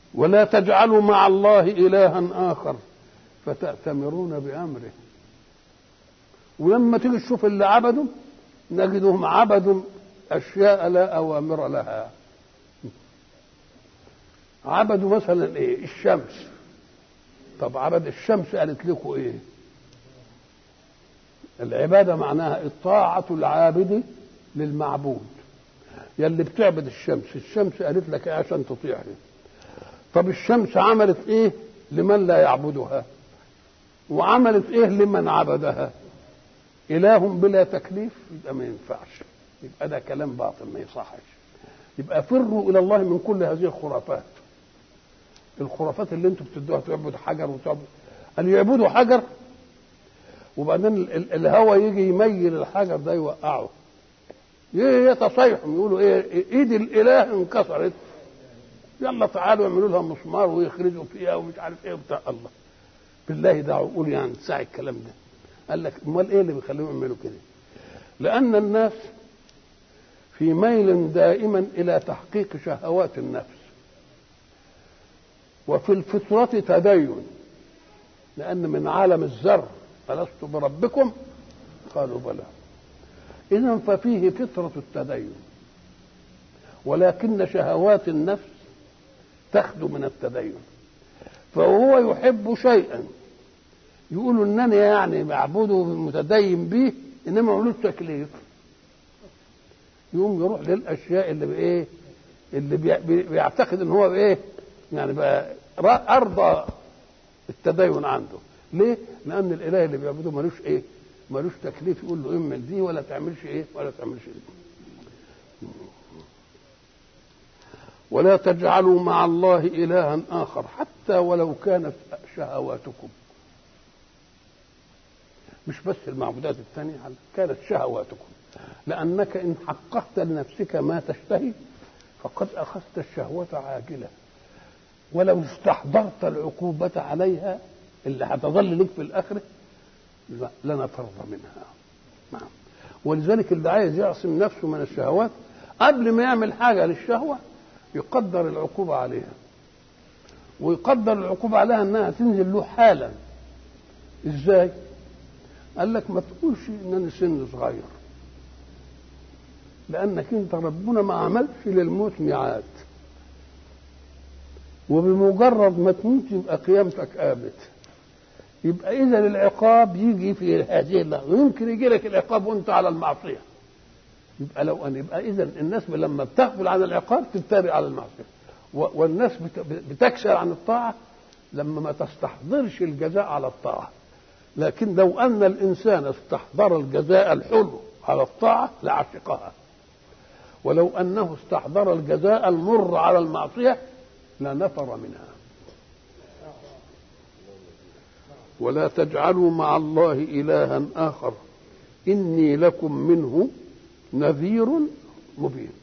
ولا تجعلوا مع الله إلها آخر فتأتمرون بأمره ولما تيجي تشوف اللي عبدوا نجدهم عبدوا أشياء لا أوامر لها عبدوا مثلا إيه الشمس طب عبد الشمس قالت لكم إيه العبادة معناها الطاعة العابد للمعبود يلي بتعبد الشمس الشمس قالت لك ايه عشان تطيعني طب الشمس عملت ايه لمن لا يعبدها وعملت ايه لمن عبدها اله بلا تكليف يبقى ما ينفعش يبقى ده كلام باطل ما يصحش يبقى فروا الى الله من كل هذه الخرافات الخرافات اللي انتم بتدوها تعبد حجر وتعبد ان يعبدوا حجر وبعدين الهوى يجي يميل الحجر ده يوقعه يتصيحوا يقولوا ايه ايد الاله انكسرت يلا تعالوا اعملوا لها مسمار ويخرجوا فيها ومش عارف ايه وبتاع الله بالله ده عقول يعني ساعة الكلام ده قال لك امال ايه اللي بيخليهم يعملوا كده لان الناس في ميل دائما الى تحقيق شهوات النفس وفي الفطرة تدين لأن من عالم الذر ألست بربكم قالوا بلى إذا ففيه فطرة التدين ولكن شهوات النفس تخدو من التدين فهو يحب شيئا يقول انني يعني معبوده متدين به انما ملوش تكليف يقوم يروح للاشياء اللي بايه اللي بيعتقد ان هو بايه يعني بقى ارضى التدين عنده ليه لان الاله اللي بيعبده ملوش ايه ملوش تكليف يقول له اعمل دي ولا تعملش ايه ولا تعملش دي ولا تجعلوا مع الله الها اخر حتى ولو كانت شهواتكم مش بس المعبودات الثانية كانت شهواتكم لأنك إن حققت لنفسك ما تشتهي فقد أخذت الشهوة عاجلة ولو استحضرت العقوبة عليها اللي هتظل لك في الآخرة لن ترضى منها نعم ولذلك اللي عايز يعصم نفسه من الشهوات قبل ما يعمل حاجة للشهوة يقدر العقوبة عليها ويقدر العقوبة عليها انها تنزل له حالا ازاي قال لك ما تقولش ان انا سن صغير لانك انت ربنا ما عملش للموت ميعاد وبمجرد ما تموت يبقى قيامتك قامت يبقى اذا العقاب يجي في هذه اللحظه ويمكن يجي لك العقاب وانت على المعصيه يبقى لو ان يبقى اذا الناس لما بتغفل عن العقاب تتابع على المعصيه والناس بتكسر عن الطاعه لما ما تستحضرش الجزاء على الطاعه لكن لو ان الانسان استحضر الجزاء الحلو على الطاعه لعشقها ولو انه استحضر الجزاء المر على المعصيه لنفر منها ولا تجعلوا مع الله الها اخر اني لكم منه نذير مبين